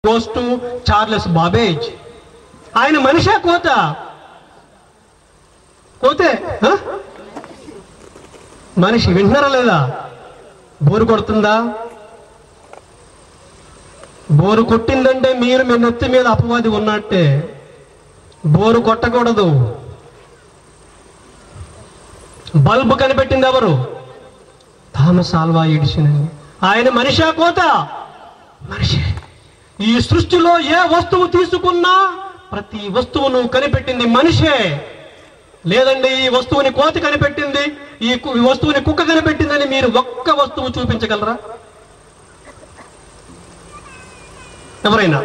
Goes to Charles Babbage ఆయన మనిషా కోత కోతే ఆ? మనిషి వింటున్నారా లేదా బోరు కొడుతుందా బోరు కొట్టిందంటే మీరు మీ నెత్తి మీద అపవాది ఉన్నట్టే బోరు కొట్టకూడదు బల్బు కనిపెట్టింది ఎవరు థామస్ ఆల్వా ఎడిషన్ అండి ఆయన మనిషా కోత మనిషి ఈ సృష్టిలో ఏ వస్తువు తీసుకున్నా ప్రతి వస్తువును కనిపెట్టింది మనిషే లేదండి ఈ వస్తువుని కోతి కనిపెట్టింది ఈ కు- ఈ వస్తువుని కుక్క కనిపెట్టిందని మీరు ఒక్క వస్తువు చూపించగలరా ఎవరైనా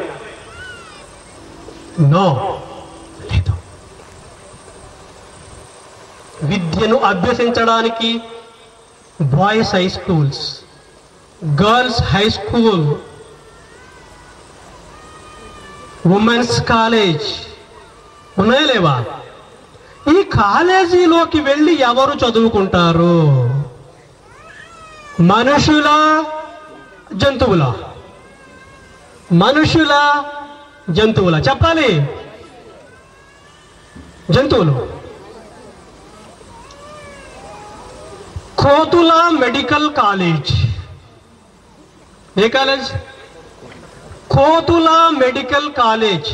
నో లేదు విద్యను అభ్యసించడానికి boys high schools girls high school women's college ఉన్నాయా లేవా ఈ కాలేజీలోకి వెళ్ళి ఎవరు చదువుకుంటారు మనుషుల జంతువుల మనుషుల జంతువుల చెప్పాలి జంతువులు కోతుల మెడికల్ కాలేజ్ ఏ కాలేజ్ కోతుల మెడికల్ కాలేజ్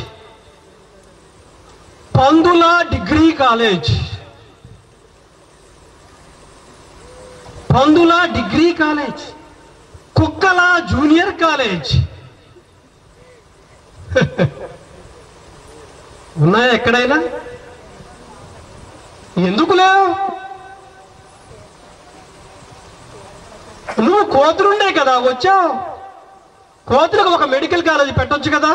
పందుల డిగ్రీ కాలేజ్ పందుల డిగ్రీ కాలేజ్ కుక్కల జూనియర్ కాలేజ్ ఉన్నాయా ఎక్కడైనా ఎందుకు లేవు నువ్వు కోతులుండే కదా వచ్చావు కోతులకు ఒక మెడికల్ కాలేజ్ పెట్టొచ్చు కదా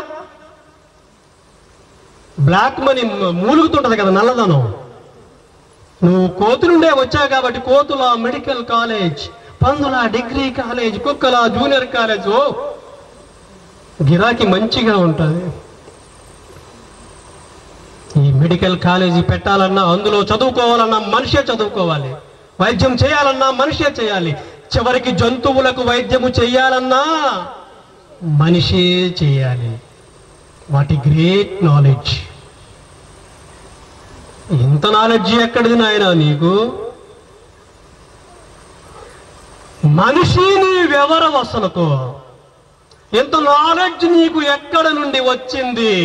బ్లాక్ మనీ మ- మూలుగుతుంటది కదా నల్లదనం నువ్వు కోతులుండే వచ్చావు కాబట్టి కోతుల మెడికల్ కాలేజ్ పందుల డిగ్రీ కాలేజ్ కుక్కల జూనియర్ కాలేజ్ ఓ గిరాకీ మంచిగా ఉంటుంది ఈ మెడికల్ కాలేజీ పెట్టాలన్నా అందులో చదువుకోవాలన్నా మనిషే చదువుకోవాలి వైద్యం చేయాలన్నా మనిషే చేయాలి చివరికి జంతువులకు వైద్యము చేయాలన్నా మనిషే చేయాలి వాటి గ్రేట్ నాలెడ్జ్ ఇంత నాలెడ్జ్ ఎక్కడిది నాయన నీకు మనిషి నీవెవరు అసలుకు ఇంత నాలెడ్జ్ నీకు ఎక్కడ నుండి వచ్చింది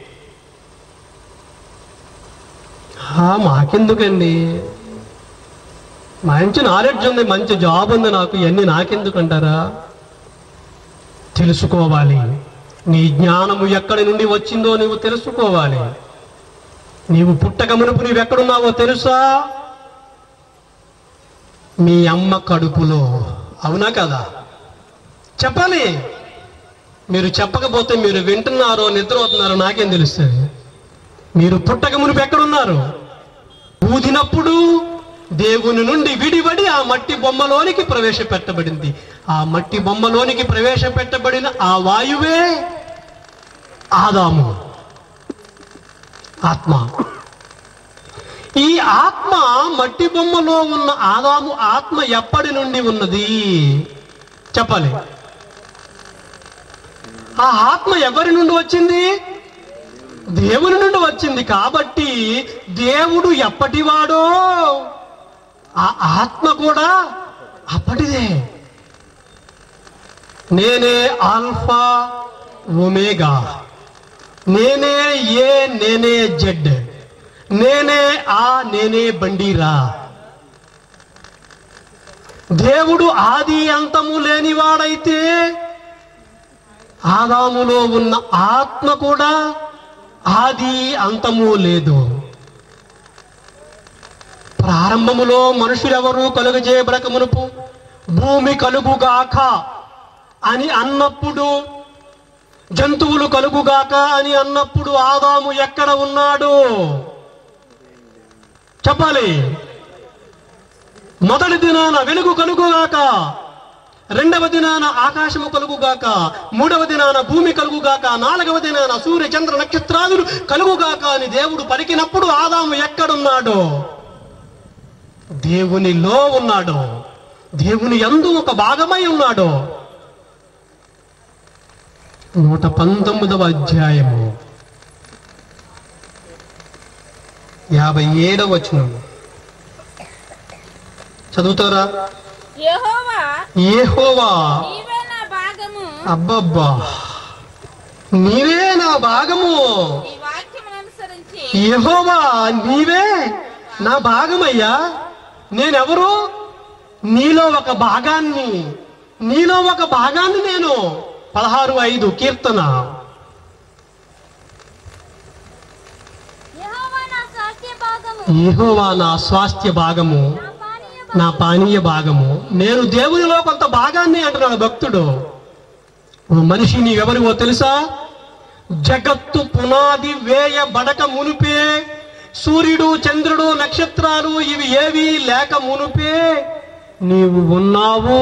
ఆ, మాకెందుకండి మంచి నాలెడ్జ్ ఉంది మంచి జాబ్ ఉంది నాకు ఇవన్నీ నాకెందుకు అంటారా తెలుసుకోవాలి నీ జ్ఞానము ఎక్కడి నుండి వచ్చిందో నీవు తెలుసుకోవాలి నీవు పుట్టక మునుపు నీవు ఎక్కడున్నావో తెలుసా మీ అమ్మ కడుపులో అవునా కదా చెప్పాలి మీరు చెప్పకపోతే మీరు వింటున్నారో నిద్రపోతున్నారో నాకేం తెలుస్తుంది మీరు పుట్టక మునుపు ఎక్కడున్నారు ఊదినప్పుడు దేవుని నుండి విడివడి ఆ మట్టి బొమ్మలోనికి ప్రవేశపెట్టబడింది ఆ మట్టి బొమ్మలోనికి ప్రవేశపెట్టబడిన ఆ వాయువే ఆదాము ఆత్మ ఈ ఆత్మ మట్టి బొమ్మలో ఉన్న ఆదాము ఆత్మ ఎప్పటి నుండి ఉన్నది చెప్పాలి ఆ ఆత్మ ఎవరి నుండి వచ్చింది దేవుని నుండి వచ్చింది కాబట్టి దేవుడు ఎప్పటివాడో ఆ ఆత్మ కూడా అప్పటిదే నేనే ఆల్ఫా ఒమేగా నేనే ఏ నేనే జెడ్ నేనే ఆ నేనే బండిరా దేవుడు ఆది అంతము లేనివాడైతే ఆదాములో ఉన్న ఆత్మ కూడా ఆది అంతము లేదు ప్రారంభములో మనుషులెవరూ కలుగజేయబడక మునుపు భూమి కలుగుగాక అని అన్నప్పుడు జంతువులు కలుగుగాక అని అన్నప్పుడు ఆదాము ఎక్కడ ఉన్నాడు చెప్పాలి మొదటి దినాన వెలుగు కలుగుగాక రెండవ దినాన ఆకాశము కలుగుగాక మూడవ దినాన భూమి కలుగుగాక నాలుగవ దినాన సూర్య చంద్ర నక్షత్రాదులు కలుగుగాక అని దేవుడు పలికినప్పుడు ఆదాము ఎక్కడున్నాడు దేవునిలో ఉన్నాడు దేవుని యందు ఒక భాగమై ఉన్నాడు నూట పంతొమ్మిదవ అధ్యాయము యాభై ఏడవ వచనం చదువుతారా యెహోవా ఏహోవా నీవే నా భాగము అబ్బబ్బా నీవే నా భాగము ఈ వాక్యమును అనుసరించి యెహోవా నీవే నా భాగమయ్యా నేనెవరు నీలో ఒక భాగాన్ని నీలో ఒక భాగాన్ని నేను పదహారు ఐదు కీర్తన యెహోవా నా స్వాస్థ్య భాగము యెహోవా నా స్వాస్థ్య భాగము నా పానీయ నా పానీయ భాగము నేను దేవునిలో కొంత భాగాన్ని అంటున్నాడు భక్తుడు ఓ మనిషి నీవెవరివో తెలుసా జగత్తు పునాది వేయబడక మునుపే సూర్యుడు చంద్రుడు నక్షత్రాలు ఇవి ఏవి లేక మునుపే నీవు ఉన్నావు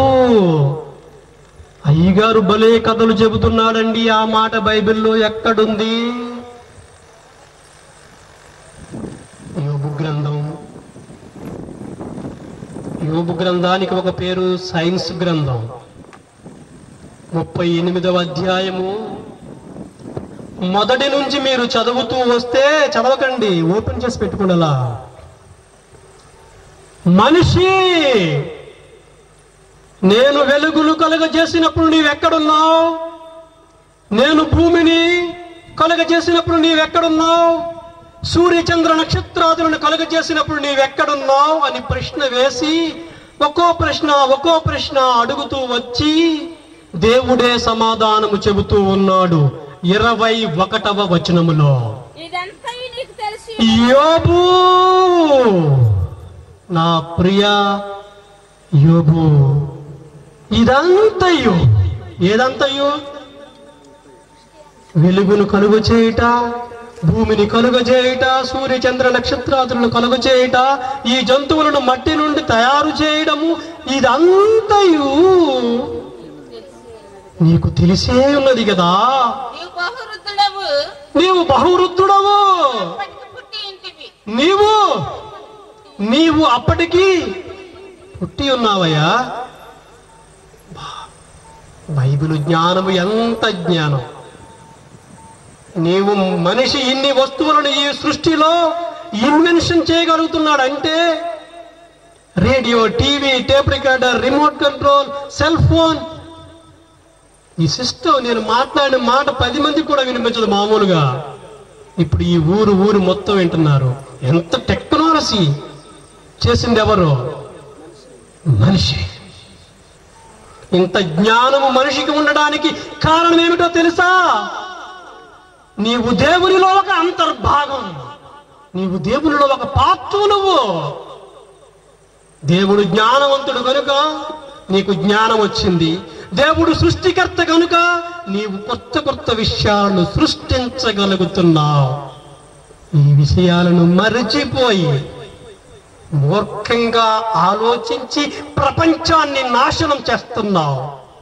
అయ్యగారు భలే కథలు చెబుతున్నాడండి ఆ మాట బైబిల్లో ఎక్కడుంది యోబు గ్రంథం యోబు గ్రంథానికి ఒక పేరు సైన్స్ గ్రంథం ముప్పై ఎనిమిదవ అధ్యాయము మొదటి నుంచి మీరు చదువుతూ వస్తే చదవకండి ఓపెన్ చేసి పెట్టుకోండి అలా మనిషి నేను వెలుగులు కలుగజేసినప్పుడు నీవెక్కడున్నావు నేను భూమిని కలుగజేసినప్పుడు నీవెక్కడున్నావు సూర్యచంద్ర నక్షత్రాదులను కలుగజేసినప్పుడు నీవెక్కడున్నావు అని ప్రశ్న వేసి ఒక్కో ప్రశ్న ఒక్కో ప్రశ్న అడుగుతూ వచ్చి దేవుడే సమాధానము చెబుతూ ఉన్నాడు ఇరవై ఒకటవ వచనములో ఇదంతా నీకు తెలిసి యోబు నా ప్రియ యోబు ఇదంతయు ఏదంతయు వెలుగును కలుగు చేయుట భూమిని కలుగ చేయుట సూర్య చంద్ర నక్షత్రాదులను కలుగ చేయుట ఈ జంతువులను మట్టి నుండి తయారు చేయడము ఇదంతయు నీకు తెలిసే ఉన్నది కదా నీవు బహువృద్ధుడవు నీవు బహువృద్ధుడవు ఇప్పటికి పుట్టి ఇంటివి నీవు నీవు అప్పటికి పుట్టి ఉన్నావయ్యా బా- బైబిల్ జ్ఞానము ఎంత జ్ఞానం నీవు మనిషి ఇన్ని వస్తువులను ఈ సృష్టిలో ఇన్వెన్షన్ చేయగలుగుతున్నాడు అంటే radio TV tape recorder remote control cell phone ఈ సిస్టమ్ నేను మాట్లాడిన మాట పది మందికి కూడా వినిపించదు మామూలుగా ఇప్పుడు ఈ ఊరు ఊరు మొత్తం వింటున్నారు ఎంత టెక్నాలజీ చేసింది ఎవరు మనిషి ఇంత జ్ఞానము మనిషికి ఉండడానికి కారణం ఏమిటో తెలుసా నీవు దేవునిలో ఒక అంతర్భాగం నీవు దేవునిలో ఒక పాత్ర నువ్వు దేవుడు జ్ఞానవంతుడు కనుక నీకు జ్ఞానం వచ్చింది దేవుడు సృష్టికర్త కనుక నీవు కొత్త కొత్త విషయాలను సృష్టించగలుగుతున్నావు ఈ విషయాలను మరచిపోయి మూర్ఖంగా ఆలోచించి ప్రపంచాన్ని నాశనం చేస్తున్నావు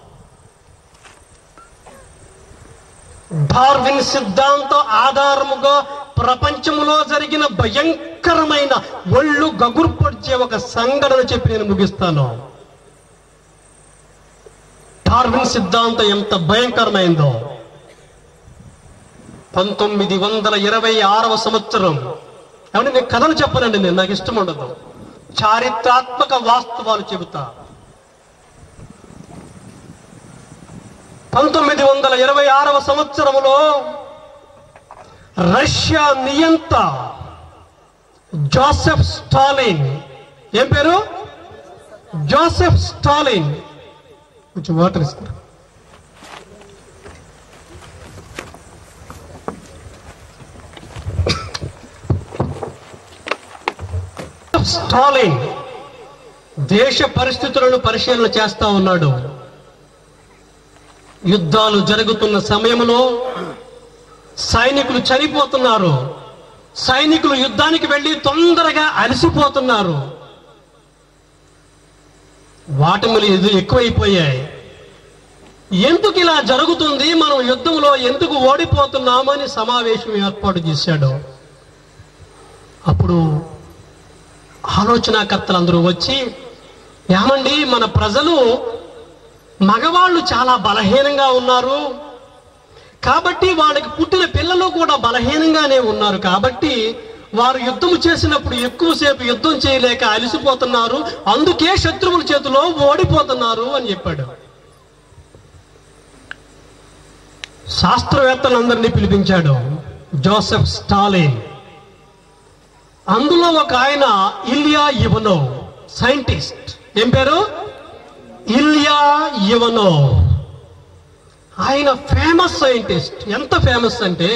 డార్విన్ సిద్ధాంతం ఆధారముగా ప్రపంచంలో జరిగిన భయంకరమైన ఒళ్ళు గగుర్పొడిచే ఒక సంఘటన చెప్పి నేను ముగిస్తాను డార్విన్ సిద్ధాంతం ఎంత భయంకరమైందో పంతొమ్మిది వందల ఇరవై ఆరవ సంవత్సరం ఏమంటే నేను కథలు చెప్పనండి నేను నాకు ఇష్టం ఉండదు చారిత్రాత్మక వాస్తవాలు చెబుతా పంతొమ్మిది వందల ఇరవై ఆరవ సంవత్సరములో రష్యా నియంత జోసెఫ్ స్టాలిన్ ఏం పేరు జోసెఫ్ స్టాలిన్ కొంచెం వాటర్ ఇస్తారు స్టాలిన్ దేశ పరిస్థితులను పరిశీలన చేస్తా ఉన్నాడు యుద్ధాలు జరుగుతున్న సమయంలో సైనికులు చనిపోతున్నారు సైనికులు యుద్ధానికి వెళ్ళి తొందరగా అలసిపోతున్నారు వాటములు ఎదు ఎక్కువైపోయాయి ఎందుకు ఇలా జరుగుతుంది మనం యుద్ధంలో ఎందుకు ఓడిపోతున్నామని సమావేశం ఏర్పాటు చేశాడు అప్పుడు ఆలోచనాకర్తలందరూ వచ్చి ఏమండి మన ప్రజలు మగవాళ్ళు చాలా బలహీనంగా ఉన్నారు కాబట్టి వాళ్ళకి పుట్టిన పిల్లలు కూడా బలహీనంగానే ఉన్నారు కాబట్టి వారు యుద్ధం చేసినప్పుడు ఎక్కువసేపు యుద్ధం చేయలేక అలసిపోతున్నారు అందుకే శత్రువుల చేతిలో ఓడిపోతున్నారు అని చెప్పాడు శాస్త్రవేత్తలందరినీ పిలిపించాడు జోసెఫ్ స్టాలిన్ అందులో ఒక ఆయన ఇలియా ఇవనో సైంటిస్ట్ ఏం పేరు ఇలియా ఇవనో ఆయన ఫేమస్ సైంటిస్ట్ ఎంత ఫేమస్ అంటే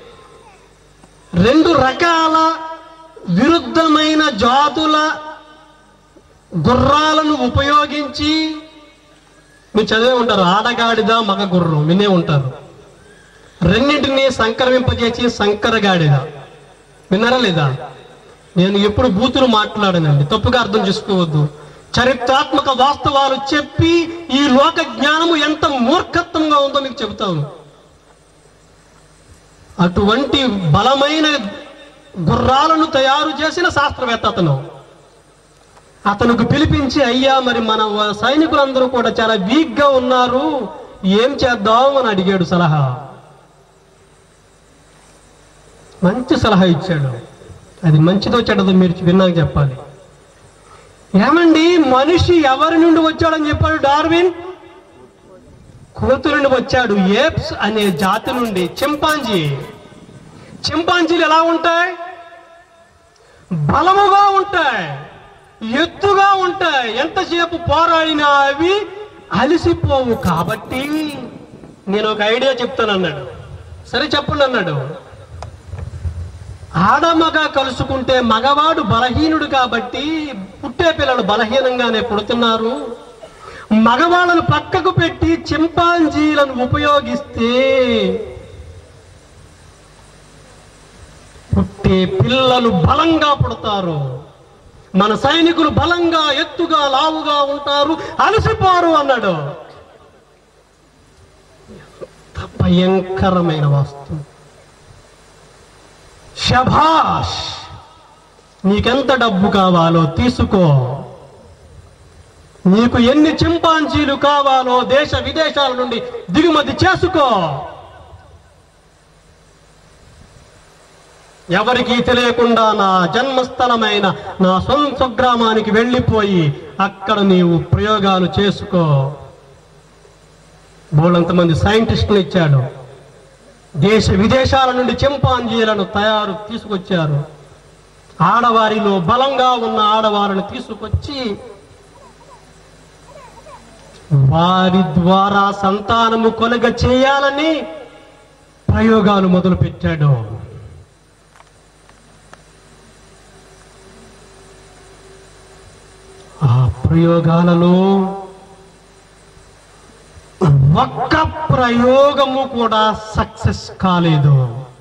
రెండు రకాల విరుద్ధమైన జాతుల గుర్రాలను ఉపయోగించి మీరు చదివే ఉంటారు ఆడగాడిద మగ గుర్రం వినే ఉంటారు రెండింటినీ సంక్రమింపజేసి సంకరగాడిద విన్నారా లేదా నేను ఎప్పుడు బూతులు మాట్లాడనండి తప్పుగా అర్థం చేసుకోవద్దు చరిత్రాత్మక వాస్తవాలు చెప్పి ఈ లోక జ్ఞానము ఎంత మూర్ఖత్వంగా ఉందో మీకు చెబుతాను అటువంటి బలమైన గుర్రాలను తయారు చేసిన శాస్త్రవేత్త అతను అతనికి పిలిపించి అయ్యా మరి మన వ- సైనికులందరూ కూడా చాలా వీక్ గా ఉన్నారు ఏం చేద్దాం అని అడిగాడు సలహా మంచి సలహా ఇచ్చాడు అది మంచిదో చెడ్డదో మీరు విన్నాక చెప్పాలి ఏమండి మనిషి ఎవరి నుండి వచ్చాడని చెప్పాడు డార్విన్ కోతు నుండి వచ్చాడు ఏప్స్ అనే జాతి నుండి చింపాంజీ చింపాంజీలు ఎలా ఉంటాయి బలముగా ఉంటాయి ఎత్తుగా ఉంటాయి ఎంతసేపు పోరాడినా అవి అలసిపోవు కాబట్టి నేను ఒక ఐడియా చెప్తాను అన్నాడు సరే చెప్పండి అన్నాడు ఆడమగ కలుసుకుంటే మగవాడు బలహీనుడు కాబట్టి పుట్టే పిల్లలు బలహీనంగానే పుడుతున్నారు మగవాళ్ళను పక్కకు పెట్టి చింపాంజీలను ఉపయోగిస్తే పుట్టే పిల్లలు బలంగా పుడతారు మన సైనికులు బలంగా ఎత్తుగా లావుగా ఉంటారు అలసిపోరు అన్నాడు ఎంత భయంకరమైన వాస్తవం శభాష్ నీకెంత డబ్బు కావాలో తీసుకో నీకు ఎన్ని చింపాంజీలు కావాలో దేశ విదేశాల నుండి దిగుమతి చేసుకో ఎవరికీ తెలియకుండా నా జన్మస్థలమైన నా సొంత గ్రామానికి వెళ్ళిపోయి అక్కడ నీవు ప్రయోగాలు చేసుకో బోళ్ళంతమంది సైంటిస్టులు ఇచ్చాడు దేశ విదేశాల నుండి చింపాంజీలను తయారు తీసుకొచ్చారు ఆడవారిలో బలంగా ఉన్న ఆడవారిని తీసుకొచ్చి వారి ద్వారా సంతానము కొలగ చేయాలని ప్రయోగాలు మొదలు పెట్టాడు ఆ ప్రయోగాలలో ఒక్క ప్రయోగము కూడా సక్సెస్ కాలేదు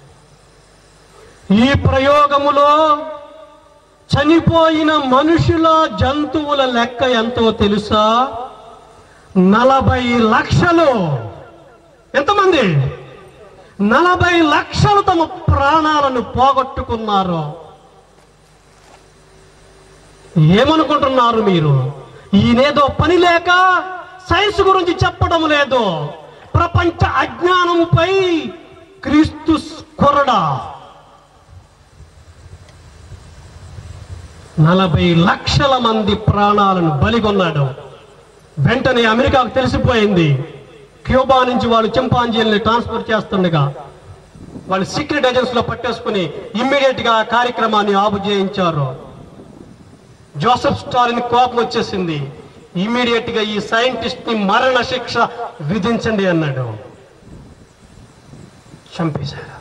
ఈ ప్రయోగములో చనిపోయిన మనుషుల జంతువుల లెక్క ఎంతో తెలుసా నలభై లక్షలు ఎంతమంది నలభై లక్షలు తమ ప్రాణాలను పోగొట్టుకున్నారు ఏమనుకుంటున్నారు మీరు ఈయనేదో పని లేక సైన్స్ గురించి చెప్పడం లేదు ప్రపంచ అజ్ఞానముపై క్రీస్తు కొరడా నలభై లక్షల మంది ప్రాణాలను బలిగొన్నాడు వెంటనే అమెరికాకు తెలిసిపోయింది క్యూబా నుంచి వాళ్ళు చింపాంజీల్ని ట్రాన్స్ఫర్ చేస్తుండగా వాళ్ళు సీక్రెట్ ఏజెన్సీ లో పట్టేసుకుని ఇమ్మీడియట్ గా ఆ కార్యక్రమాన్ని ఆపు చేయించారు జోసెఫ్ స్టాలిన్ కోపం వచ్చేసింది ఇమ్మీడియట్ గా ఈ సైంటిస్ట్ ని మరణ శిక్ష విధించండి అన్నాడు చంపేశారు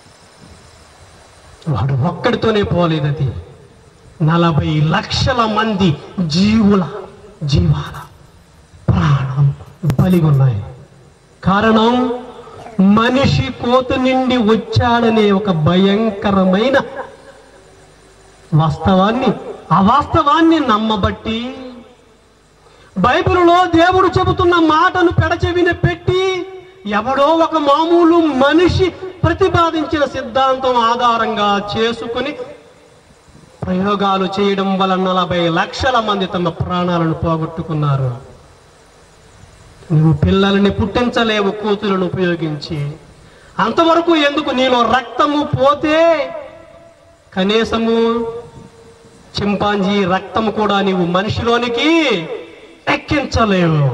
వాడు ఒక్కడితోనే పోలేదు అది నలభై లక్షల మంది జీవుల జీవాల ప్రాణం బలిగొన్నాయి కారణం మనిషి కోతు నుండి వచ్చాడనే ఒక భయంకరమైన వాస్తవాన్ని ఆ వాస్తవాన్ని నమ్మబట్టి బైబిలులో దేవుడు చెబుతున్న మాటను పెడచెవిన పెట్టి ఎవడో ఒక మామూలు మనిషి ప్రతిపాదించిన సిద్ధాంతం ఆధారంగా చేసుకుని ప్రయోగాలు చేయడం వల్ల నలభై లక్షల మంది తమ ప్రాణాలను పోగొట్టుకున్నారు నువ్వు పిల్లల్ని పుట్టించలేవు కూతులను ఉపయోగించి అంతవరకు ఎందుకు నీలో రక్తము పోతే కనీసము చింపాంజీ రక్తము కూడా నీవు మనిషిలోనికి ఎక్కించలేవు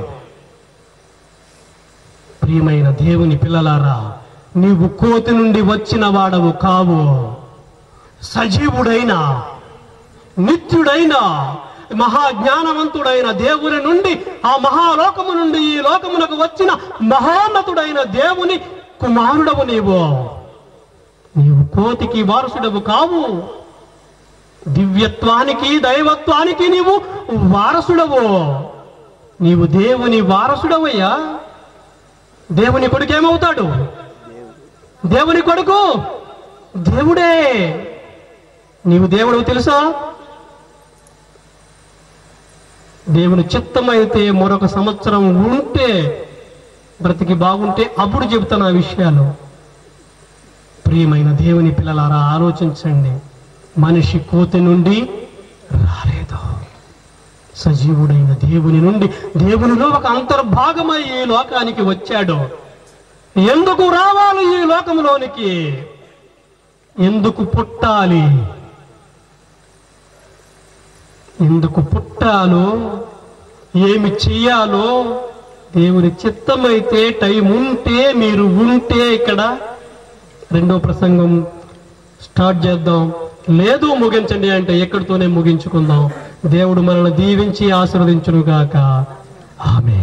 ప్రియమైన దేవుని పిల్లలారా నీవు కోతి నుండి వచ్చిన వాడవు కావు సజీవుడైన నిత్యుడైన మహాజ్ఞానవంతుడైన దేవుని నుండి ఆ మహాలోకము నుండి ఈ లోకమునకు వచ్చిన మహోన్నతుడైన దేవుని కుమారుడవు నీవు నీవు కోతికి వారసుడవు కావు దివ్యత్వానికి దైవత్వానికి నీవు వారసుడవు నీవు దేవుని వారసుడవయ్యా దేవుని కొడుకు ఏమవుతాడు దేవుని కొడుకు దేవుడే నీవు దేవుడు తెలుసా దేవుని చిత్తమైతే మరొక సంవత్సరం ఉంటే బ్రతికి బాగుంటే అప్పుడు చెబుతాను ఆ విషయాలు ప్రియమైన దేవుని పిల్లలారా ఆలోచించండి మనిషి కోతి నుండి రాలేదు సజీవుడైన దేవుని నుండి దేవునిలో ఒక అంతర్భాగమై ఈ లోకానికి వచ్చాడు ఎందుకు రావాలి ఈ లోకములోనికి ఎందుకు పుట్టాలి ఎందుకు పుట్టాలో ఏమి చెయ్యాలో దేవుని చిత్తమైతే టైం ఉంటే మీరు ఉంటే ఇక్కడ రెండో ప్రసంగం స్టార్ట్ చేద్దాం లేదు ముగించండి అంటే ఎక్కడితోనే ముగించుకుందాం దేవుడు మనల్ని దీవించి ఆశీర్వదించును గాక ఆమె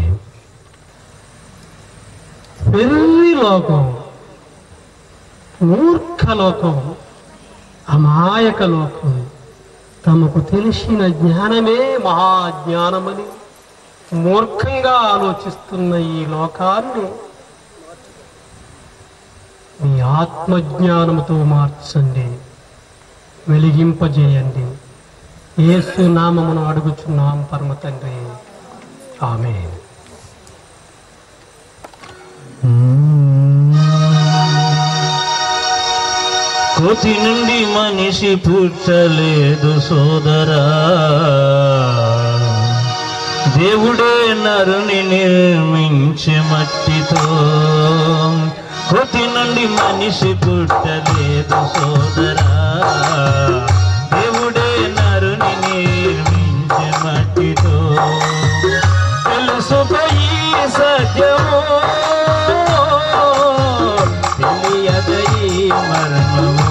వెర్రి లోకం మూర్ఖ లోకం అమాయక లోకం తమకు తెలిసిన జ్ఞానమే మహాజ్ఞానమని మూర్ఖంగా ఆలోచిస్తున్న ఈ లోకాన్ని మీ ఆత్మజ్ఞానముతో మార్చండి వెలిగింపజేయండి యేసు నామమును అడుగుచున్నాం పరమ తండ్రి ఆమె కోతి నుండి మనిషి పుట్టలేదు సోదరా దేవుడే నరుని నిర్మించే మట్టితో కోతి నుండి మనిషి పుట్టలేదు సోదరా దేవుడే నరుని నిర్మించే మట్టితో తెలుసుపోయి సత్యము తెలియదయి మర్మము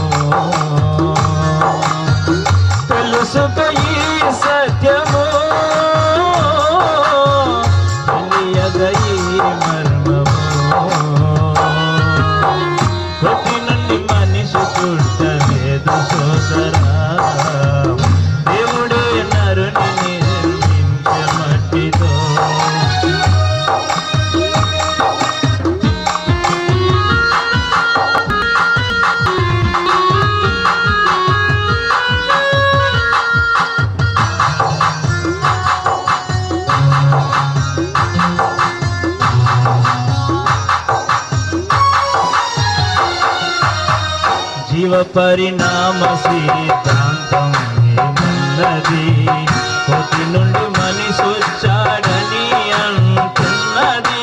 తెలుసుపోయి సత్యము తెలియదయి మర్మము ప్రతి నుండి మనిషి పుట్టలేదు సోదరా దేవుడే నరుని నిర్మించే మట్టితో జీవ పరిణామ సిద్ధాంతం ఏమన్నది కోతి నుండి మనిషి వచ్చాడని అంటున్నది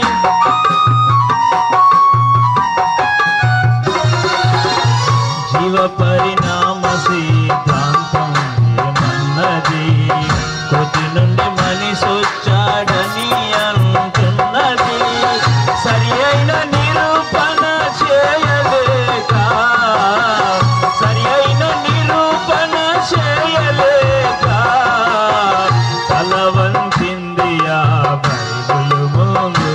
జీవ పరిణామ సిద్ధాంతం ఏమన్నది కోతి నుండి మనిషి వచ్చాడని అంటున్నది సరి అయిన నిరూపణ చేయలేక సరి అయిన నిరూపణ చేయలేక తలవంచింది ఆ బైబిల్ ముందు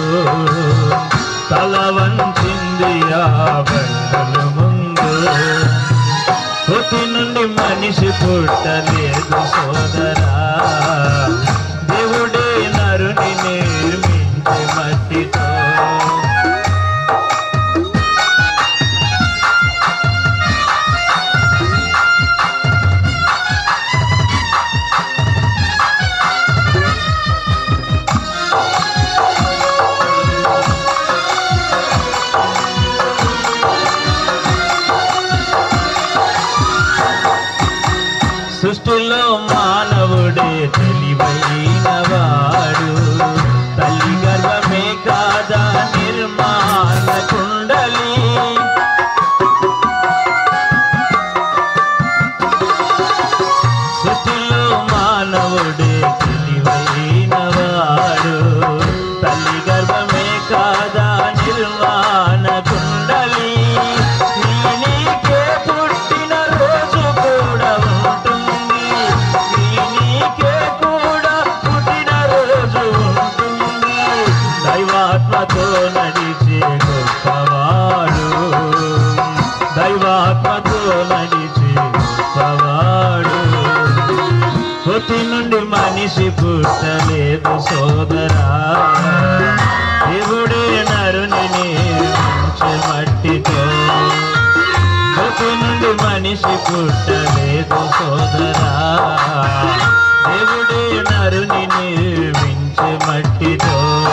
తలవంచింది ఆ బైబిల్ ముందు కోతి నుండి మనిషి పుట్టలేదు సోదరా దేవుడే నరుని నిర్మించే మట్టితో సృష్టిలో మానవుడే తెలివైన వాడు తల్లి గర్భమే కాదా నిర్మాణ కుండలి మనిషి పుట్టలేదు సోదరా దేవుడే నరుని నిర్మించే మట్టితో ప్రతి నుండి మనిషి పుట్టలేదు సోదరా దేవుడే నరుని నిర్మించే మట్టితో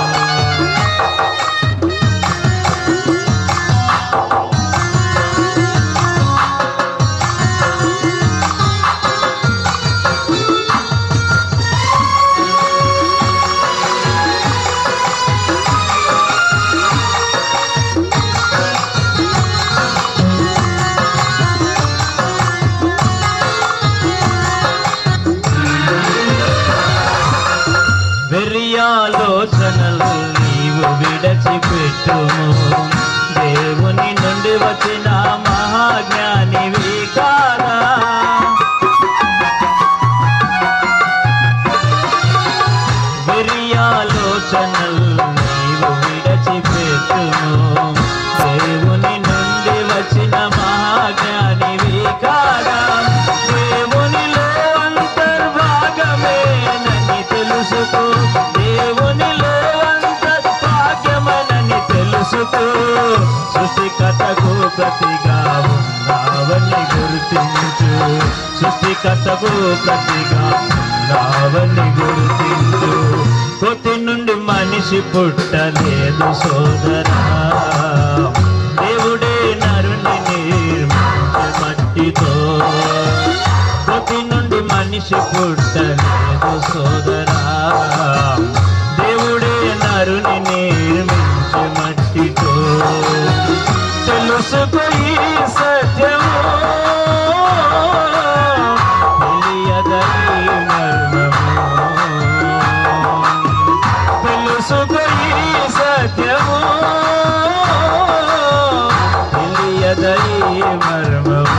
వెర్రియాలోచనలు నీవు విడచిపెట్టుము దేవుని నుండి వచ్చిన మహాజ్ఞానివి కాదా వెర్రియాలోచనలు నీవు విడచిపెట్టుము దేవుని నుండి వచ్చిన మహాజ్ఞానివి కాదా దేవునిలో అంతర్భాగమేనని తెలుసుకో దేవునిలో అంతర్భాగ్యమనని తెలుసుకో సృష్టికర్తకు ప్రతిగా ఉన్నావని గుర్తించు సృష్టికర్తకు ప్రతిగా ఉన్నావని గుర్తించు కొత్తి నుండి మనిషి పుట్టలేదు సోదరా దేవుడే నరుని నిర్మించే మట్టితో కొత్తి నుండి మనిషి పుట్టలేదు సోదరా దేవుడే నరుని నిర్మించే మట్టితో తెలుసుకో ఈ సత్యము తెలియదై మర్మము తెలుసుకో ఈ సత్యము తెలియదై మర్మము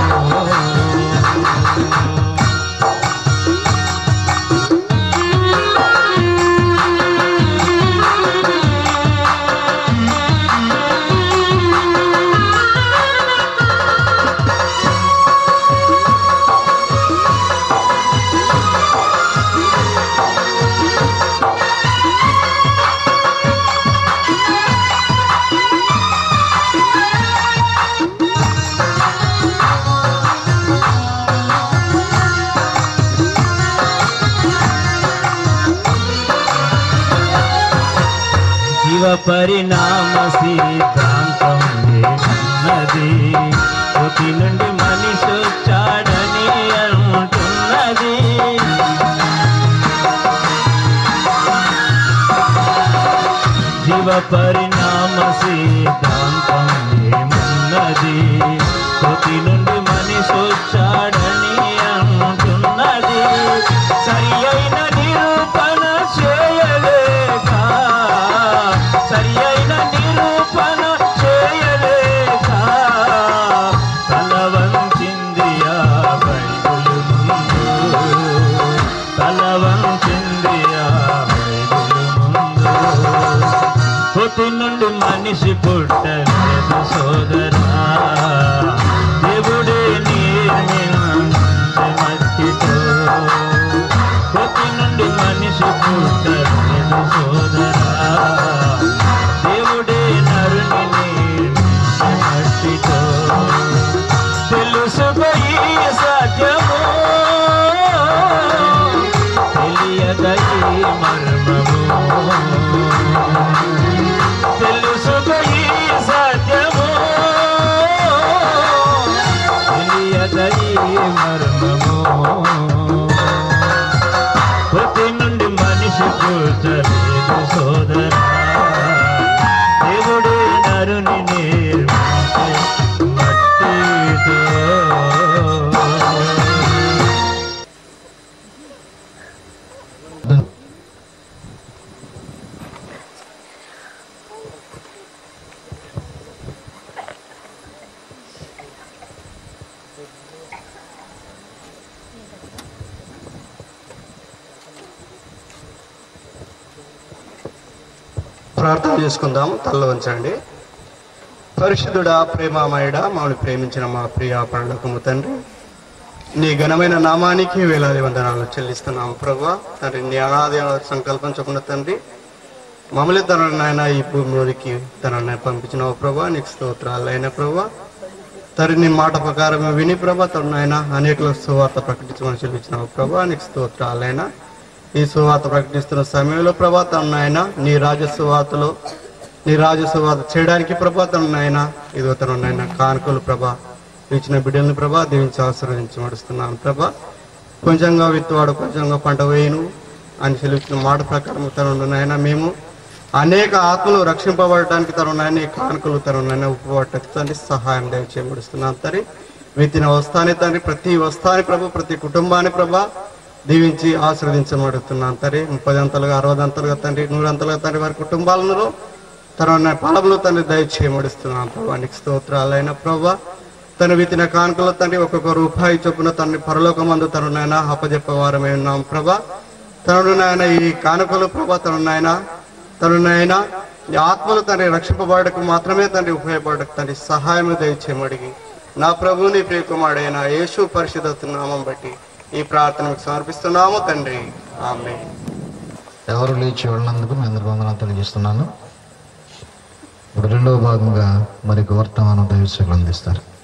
శివ పరిణామ సిద్ధాంతం ఏమన్నది కోటి నుండి మనిషి వచ్చాడని అంటున్నది శివ పరిణామ సిద్ధాంతం ఏమన్నది కోటి నుండి మనిషి వచ్చాడని అంటున్నది సరి అయిన నిరూపణ చేయలేక సరి అయిన నిరూపణ చేయలేక తల వంచింది ఆ బైబిలు ముందు తల వంచింది ఆ బైబిలు ముందు కొత్తి నుండి మనిషి పుట్టలేదు సోదరా దేవుడే నిర్మించే మట్టితో కొత్తి నుండి మనిషి పుట్టలేదు సోదరా దేవుడే నరుని నిర్మించే మట్టితో తెలుసుకో ఈ సత్యము తెలియక ఈ మర్మము తెలుసుకో ఈ సత్యము తెలియక ఈ మర్మము ప్రతి నుండి మనిషి పుట్టలేదు సోదరా దేవుడే నరుని నిర్మించే మట్టితో ప్రార్థన చేసుకుందాం తల్ల ఉంచండి పరిశుద్ధుడా ప్రేమామయుడా మమ్మల్ని ప్రేమించిన మా ప్రియ పనులకు తండ్రి నీ ఘనమైన నామానికి వేలాది వందనాలు చెల్లిస్తున్నాం ప్రభా తండ్రి నీ అనాది సంకల్పం చొప్పున తండ్రి మమ్మల్ని తన నాయన ఈ భూమిలోనికి తన పంపించిన ప్రభా నీకు స్తోత్రాలు అయిన ప్రభా తరి నీ మాట ప్రకారం విని ప్రభా తన నాయన అనేకుల సువార్త ప్రకటించమని చెల్లించిన ప్రభా నీకు స్తోత్రాలైనా ఈ సువార్త ప్రకటిస్తున్న సమయంలో ప్రభా తన నాయన నీ రాజ సువార్తలో నీ రాజ సువార్త చేయడానికి ప్రభా తన నాయన ఇదిగో తన నాయన కానుకలు ప్రభా ఇచ్చిన బిడ్డల్ని ప్రభా దీవించి ఆశీర్వదించి నడుస్తున్నాను ప్రభా కొంచెంగా విత్తువాడు కొంచెంగా పంట వేయును అని సెలవిచ్చిన మాట ప్రకారం తను నాయన మేము అనేక ఆత్మలు రక్షింపబడటానికి తను నాయన ఈ కానుకలు తను నాయన ఉపపడటానికి తండ్రి సహాయం దయచేయబడుస్తున్నాను తండ్రి విత్తిన వస్తాని తండ్రి ప్రతి వస్తాని ప్రభు ప్రతి కుటుంబాన్ని ప్రభా దీవించి ఆశీర్వదించబడుతున్నాను తండ్రి ముప్పై అంతలుగా అరవై అంతలుగా తండ్రి నూరంతలుగా తండ్రి వారి కుటుంబాలను తన పాలములు తండ్రి దయచేయమడుస్తున్నాను ప్రభా నీకు స్తోత్రాలైన ప్రభా తన వితిన కానుకలో తండ్రి ఒక్కొక్క రూపాయి చొప్పున తన పరలోకమందు తను నాయన అప్పజెప్పవారమై ఉన్నాం ప్రభా తను నాయన ఈ కానుకలు ప్రభా తను నాయన తను నాయన ఈ ఆత్మలు తండ్రి రక్షింపబడకు మాత్రమే తండ్రి ఉపయోగపడకు తండ్రి సహాయం దయచేయమడిగి నా ప్రభుని ప్రియకుమారుడైన యేసు పరిశుద్ధ నామం బట్టి ఈ ప్రార్థన మీకు సమర్పిస్తున్నాము తండ్రి ఆమె ఎవరు లేచి వెళ్ళినందుకు మీ అందరికి వందనాలు తెలియజేస్తున్నాను ఇప్పుడు రెండవ భాగంగా మరి వర్తమానం దైవసేవలు అందిస్తారు